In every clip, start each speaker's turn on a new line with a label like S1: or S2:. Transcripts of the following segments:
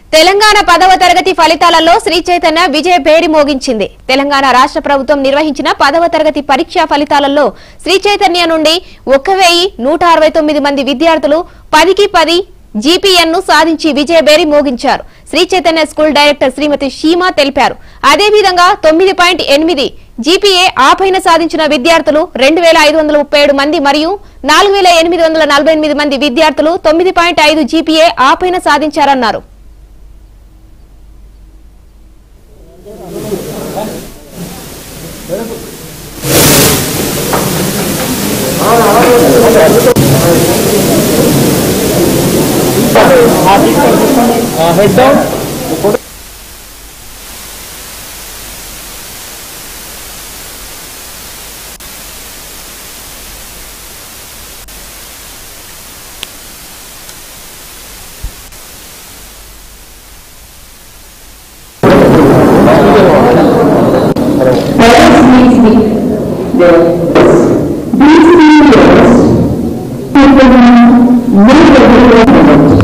S1: తెలంగాణ పదవ తరగతి ఫలితాలలో శ్రీ చైతన్య విజయ భేరి మోగించింది తెలంగాణ రాష్ట్ర ప్రభుత్వం నిర్వహించిన పదవ తరగతి పరీక్షా ఫలితాలలో శ్రీ చైతన్య నుండి ఒక వెయ్యి నూట అరవై తొమ్మిది మంది విద్యార్థులు పదికి పది జీపీఎన్ ను సాధించి విజయ బేరి మోగించారు శ్రీ చైతన్య స్కూల్ డైరెక్టర్ శ్రీమతి షీమా తెలిపారు అదేవిధంగా తొమ్మిది పాయింట్ ఎనిమిది జీపీఏ ఆ పైన సాధించిన విద్యార్థులు రెండు వేల ఐదు వందల ముప్పై ఏడు మంది మరియు నాలుగు వేల ఎనిమిది వందల నలభై ఎనిమిది మంది విద్యార్థులు తొమ్మిది పాయింట్ ఐదు జీపీఏ ఆ పైన సాధించారన్నారు
S2: head down.
S3: Parents needs the, the, these three years to make a difference.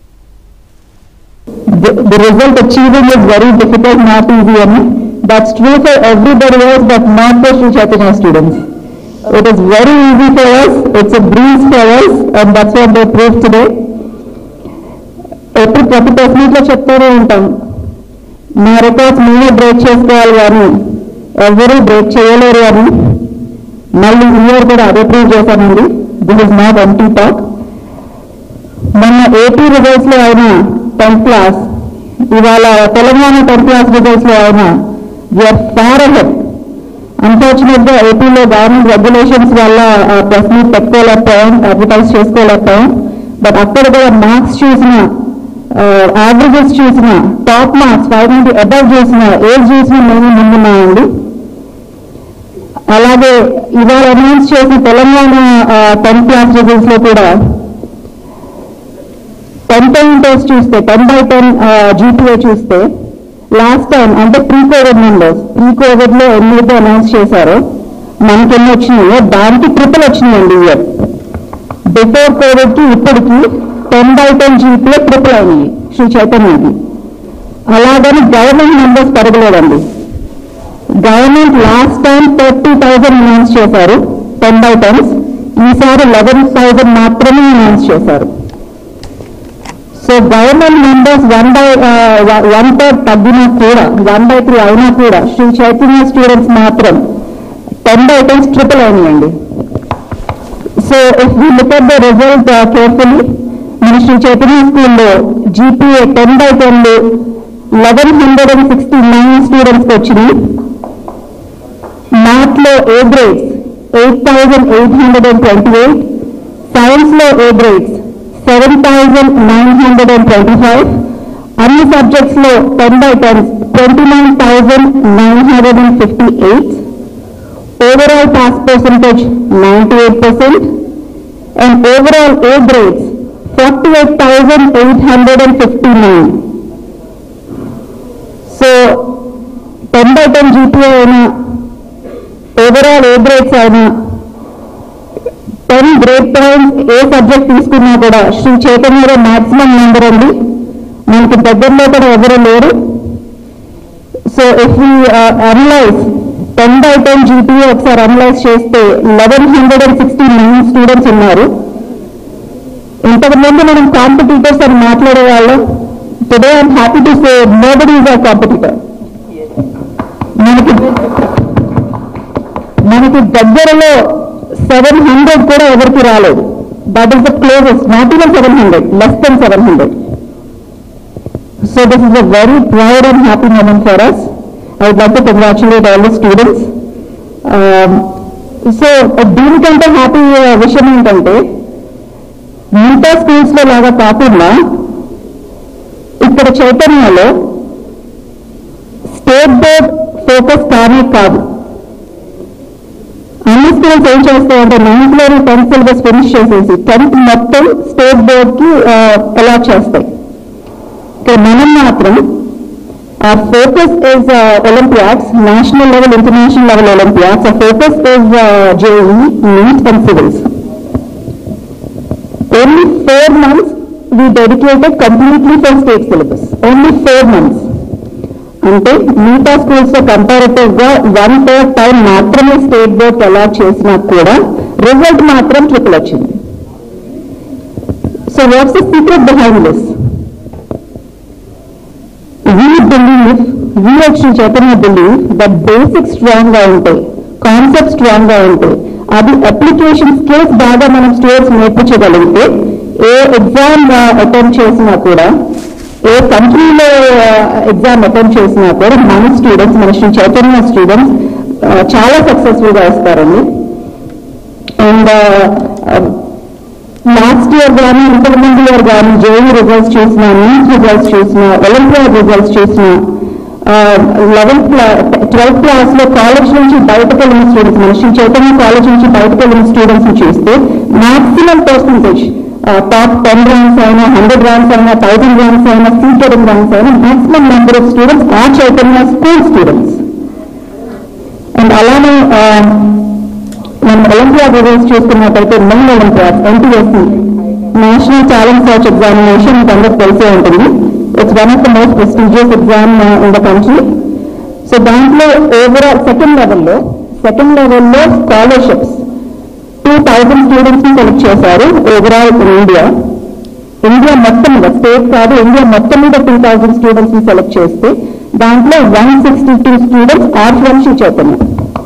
S3: The, the result achieving is very difficult, not easy, and that's true for everybody else, but not for Sri Chaitanya students. It is very easy for us, it's a breeze for us, and that's what they proved today. ఎప్పుడు ప్రతి press మీట్లో చెప్తూనే ఉంటాం మా records మేమే break చేసుకోవాలి కానీ ఎవరూ బ్రేక్ చేయలేరు అని మళ్ళీ ఇయర్ కూడా అదే ప్రూవ్ చేశానండి this is not empty talk మొన్న ఏపీ రిజల్ట్స్ లో అయిన టెన్త్ క్లాస్ ఇవాళ తెలంగాణ టెన్త్ క్లాస్ రిజల్ట్స్ లో అయిన విఆర్ ఫార్ అహెడ్ అన్ఫార్చునేట్ గా ఏపీలో గవర్నమెంట్ రెగ్యులేషన్స్ వల్ల ప్రెస్ మీట్ పెట్టుకోలేకపోయాం అడ్వర్టైజ్ చేసుకోలేకపోయాం బట్ అక్కడ కూడా మార్క్స్ చూసిన యావరేజెస్ చూసిన top marks five ninety above చూసిన ఏజ్ చూసిన మేము ముందున్నామండి అలాగే ఇవాళ అనౌన్స్ చేసిన తెలంగాణ టెన్త్ క్లాస్ రిజల్ట్స్ లో కూడా టెన్ టెన్ టెస్ట్ చూస్తే టెన్ బై టెన్ జీపీఏ చూస్తే లాస్ట్ టైం అంటే pre Covid members pre Covid లో ఎన్నైతే అనౌన్స్ చేశారో మనకి ఎన్ని వచ్చినాయో దానికి ట్రిపుల్ వచ్చినాయండి ఇయర్ బిఫోర్ కోవిడ్ కి ఇప్పటికి ten by ten GPA triple అయినాయి శ్రీ చైతన్యకి అలాగని గవర్నమెంట్ మెంబర్స్ పెరగలేదండి government last time thirty thousand announce చేశారు టెన్ బై టెన్స్ ఈసారి లెవెన్ థౌజండ్ మాత్రమే అనౌన్స్ చేశారు so government members one by one third తగ్గినా కూడా వన్ బై త్రీ అయినా కూడా శ్రీ చైతన్య స్టూడెంట్స్ మాత్రం టెన్ బై టెన్స్ ట్రిపుల్ అయినాయండి so if we look at the result carefully మన శ్రీ చైతన్య స్కూల్లో GPA ten by ten eleven hundred and sixty nine స్టూడెంట్స్కి వచ్చినాయి మ్యాథ్ లో A grades eight thousand eight hundred and twenty eight science లో A grades seven thousand nine hundred and twenty five అన్ని subjects లో ten by ten twenty nine thousand nine hundred and fifty eight overall pass percentage ninety eight percent and overall A grades forty eight thousand eight hundred and fifty nine so ten by ten GPA అయినా overall A grades అయినా ten grade points ఏ subject తీసుకున్నా కూడా Shri చైతన్యలో maximum number ఉంది మనకి దగ్గరలో కూడా ఎవరు లేరు so if you analyse ten by ten GPA ఒకసారి అనలైజ్ చేస్తే eleven hundred and sixty nine students ఉన్నారు ఇంతకు ముందు మనం కాంపిటీటర్స్ అని మాట్లాడే వాళ్ళం today I'm happy to say nobody is our competitor మనకి మనకి దగ్గరలో సెవెన్ హండ్రెడ్ కూడా ఎవరికి రాలేదు that is the closest not even seven hundred less than seven hundred so this is a very proud and happy moment for us I would like to congratulate all the students so దీనికంటే happy విషయం ఏంటంటే మిగతా schools లో లాగా కాకుండా ఇక్కడ చైతన్యలో state board focus కానే కాదు అన్ని స్కూల్స్ ఏం చేస్తాయంటే నైన్త్ లోని టెన్త్ సిలబస్ ఫినిష్ చేసేసి టెన్త్ మొత్తం స్టేట్ బోర్డ్ కి అలాట్ చేస్తాయి ఇక్కడ మనం మాత్రం our focus is uh, Olympiads, national level, international level Olympiads. Our focus is uh, JE, NEET and civils. Only four months we dedicated completely for state syllabus. Only four months. అంటే మిగతా schools తో comparative గా one third time మాత్రమే state board allot చేసినా కూడా result మాత్రం triple వచ్చింది so what's the secret behind this we believe we వచ్చి Chaitanya believe that basic strong గా ఉంటాయి కాన్సెప్ట్ స్ట్రాంగ్ గా ఉంటాయి అది అప్లికేషన్ స్కిల్స్ బాగా మనం స్టూడెంట్స్ నేర్పించగలిగితే ఏ ఎగ్జామ్ అటెంప్ట్ చేసినా కూడా ఏ కంట్రీలో ఎగ్జామ్ అటెంప్ట్ చేసినా కూడా మన స్టూడెంట్స్ మన శ్రీ చైతన్య స్టూడెంట్స్ చాలా సక్సెస్ఫుల్ గా వస్తారండి అండ్ లాస్ట్ ఇయర్ కానీ ఇంతకు ముందు ఇయర్ కానీ జేఈ రిజల్ట్స్ చూసిన నీట్ రిజల్ట్స్ చూసిన ఒలింపియాడ్ రిజల్ట్స్ చూసిన లెవెన్త్ ట్వెల్త్ క్లాస్ లో కాలేజ్ నుంచి బయటకు వెళ్ళిన స్టూడెంట్స్ మన శ్రీ చైతన్య కాలేజ్ నుంచి బయటకు వెళ్ళిన స్టూడెంట్స్ ని చూస్తే maximum percentage top ten ranks అయినా హండ్రెడ్ ర్యాంక్స్ అయినా థౌసండ్ ర్యాంక్స్ అయినా సీటెడ్ ర్యాంక్స్ అయినా మాక్సిమం నెంబర్ ఆఫ్ స్టూడెంట్స్ ఆ చైతన్య స్కూల్ స్టూడెంట్స్ అండ్ అలానే ఆ, మనం ఒలింపియాడ్ రిజల్ట్స్ చూసుకున్నట్టయితే main olympiad NTSE national talent search examination మీకు అందరికి తెలిసే ఉంటుంది it's one of the most prestigious exam in the country so దాంట్లో ఓవరాల్ సెకండ్ లెవెల్లో సెకండ్ లెవెల్లో స్కాలర్షిప్స్ టూ థౌజండ్ స్టూడెంట్స్ ని సెలెక్ట్ చేశారు ఓవరాల్ ఇన్ ఇండియా ఇండియా మొత్తం మీద స్టేట్ కాదు ఇండియా మొత్తం మీద టూ థౌజండ్ స్టూడెంట్స్ ని సెలెక్ట్ చేస్తే దాంట్లో one sixty two students are from Shri Chaitanya